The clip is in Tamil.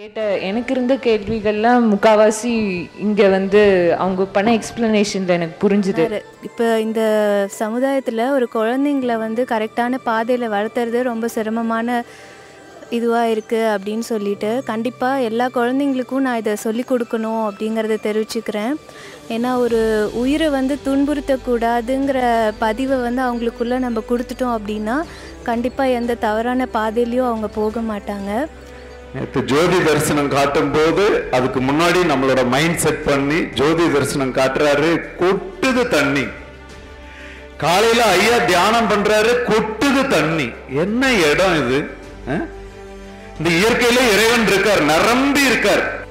கேட்ட எனக்கு இருந்த கேள்விகள்லாம் முக்காவாசி இங்க வந்து அவங்க பண்ண எக்ஸ்பிளனேஷன்ல எனக்கு புரிஞ்சுது இப்போ இந்த சமுதாயத்தில் ஒரு குழந்தைங்கள வந்து கரெக்டான பாதையில் வளர்த்துறது ரொம்ப சிரமமான இதுவாக இருக்குது அப்படின்னு சொல்லிட்டு கண்டிப்பாக எல்லா குழந்தைங்களுக்கும் நான் இதை சொல்லிக் கொடுக்கணும் அப்படிங்கிறத தெரிவிச்சுக்கிறேன் ஏன்னா ஒரு உயிரை வந்து துன்புறுத்தக்கூடாதுங்கிற பதிவை வந்து அவங்களுக்குள்ளே நம்ம கொடுத்துட்டோம் அப்படின்னா கண்டிப்பாக எந்த தவறான பாதையிலையும் அவங்க போக மாட்டாங்க நேற்று ஜோதி தரிசனம் காட்டும் போது அதுக்கு முன்னாடி நம்மளோட மைண்ட் செட் பண்ணி ஜோதி தரிசனம் காட்டுறாரு கொட்டுது தண்ணி காலையில ஐயா தியானம் பண்றாரு கொட்டுது தண்ணி என்ன இடம் இது அஹ்? இந்த இயற்கையில இறைவன் இருக்கார் நிரம்பி இருக்கார்